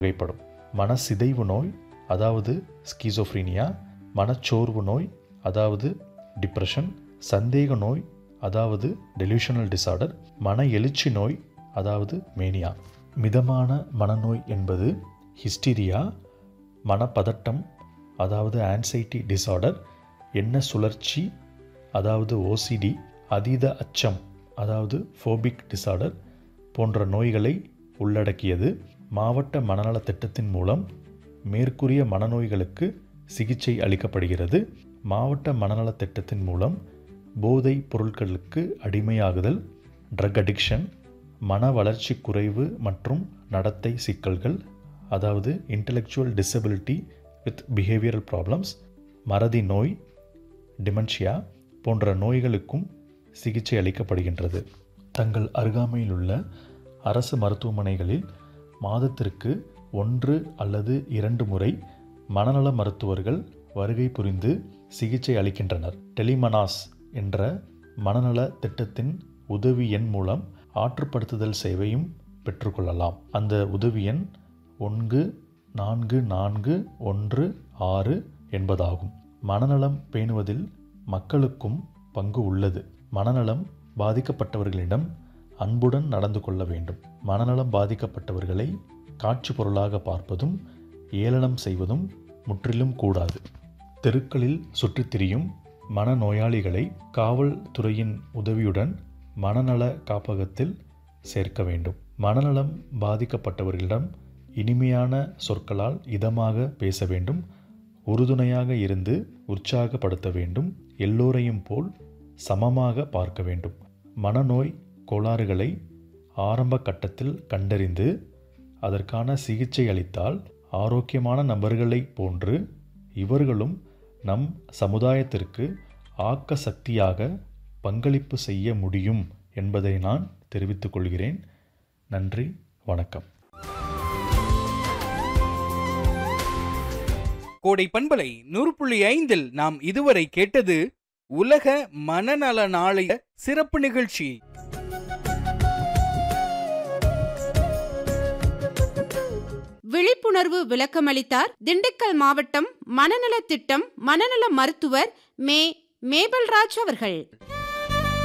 வகைப்படும் மனசிதைவு நோய் அதாவது ஸ்கீசோஃப்ரீனியா மனச்சோர்வு நோய் அதாவது டிப்ரெஷன் சந்தேக நோய் அதாவது டெலியூஷனல் டிசார்டர் மன எழுச்சி நோய் அதாவது மேனியா மிதமான மனநோய் என்பது ஹிஸ்டீரியா மனப்பதட்டம் அதாவது ஆன்சைட்டி டிசார்டர் எண்ண சுழற்சி அதாவது ஓசிடி அதீத அச்சம் அதாவது ஃபோபிக் டிசார்டர் போன்ற நோய்களை உள்ளடக்கியது மாவட்ட மனநல திட்டத்தின் மூலம் மேற்கூறிய மனநோய்களுக்கு சிகிச்சை அளிக்கப்படுகிறது மாவட்ட மனநல திட்டத்தின் மூலம் போதை பொருட்களுக்கு அடிமையாகுதல் ட்ரக் அடிக்ஷன் மன வளர்ச்சி குறைவு மற்றும் நடத்தை சிக்கல்கள் அதாவது intellectual disability with behavioural problems மறதி நோய் டிமென்ஷியா போன்ற நோய்களுக்கும் சிகிச்சை அளிக்கப்படுகின்றது தங்கள் அருகாமையில் உள்ள அரசு மருத்துவமனைகளில் மாதத்திற்கு ஒன்று அல்லது இரண்டு முறை மனநல மருத்துவர்கள் வருகை புரிந்து சிகிச்சை அளிக்கின்றனர் டெலிமனாஸ் என்ற மனநல திட்டத்தின் உதவி எண் மூலம் ஆற்றுப்படுத்துதல் சேவையும் பெற்றுக்கொள்ளலாம் அந்த உதவி எண் ஒன்று நான்கு நான்கு ஒன்று ஆறு என்பதாகும் மனநலம் பேணுவதில் மக்களுக்கும் பங்கு உள்ளது மனநலம் பாதிக்கப்பட்டவர்களிடம் அன்புடன் நடந்து கொள்ள வேண்டும் மனநலம் பாதிக்கப்பட்டவர்களை காட்சி பொருளாக பார்ப்பதும் ஏளனம் செய்வதும் முற்றிலும் கூடாது தெருக்களில் சுற்றித் திரியும் மனநோயாளிகளை காவல்துறையின் உதவியுடன் மனநல காப்பகத்தில் சேர்க்க வேண்டும் மனநலம் பாதிக்கப்பட்டவர்களிடம் இனிமையான சொற்களால் இதமாக பேச வேண்டும் உறுதுணையாக இருந்து உற்சாகப்படுத்த வேண்டும் எல்லோரையும் போல் சமமாக பார்க்க வேண்டும் மனநோய் கோளாறுகளை ஆரம்ப கட்டத்தில் கண்டறிந்து அதற்கான சிகிச்சை அளித்தால் ஆரோக்கியமான நபர்களைப் போன்று இவர்களும் நம் சமுதாயத்திற்கு ஆக்க சக்தியாக பங்களிப்பு செய்ய முடியும் என்பதை நான் தெரிவித்துக் கொள்கிறேன் நன்றி வணக்கம் கோடை பண்பலை நூறு புள்ளி ஐந்தில் நாம் இதுவரை கேட்டது உலக மனநல நாளைய சிறப்பு நிகழ்ச்சி விழிப்புணர்வு விளக்கமளித்தார் திண்டுக்கல் மாவட்டம் மனநல திட்டம் மனநல மருத்துவர் மே மேபல்ராஜ் அவர்கள்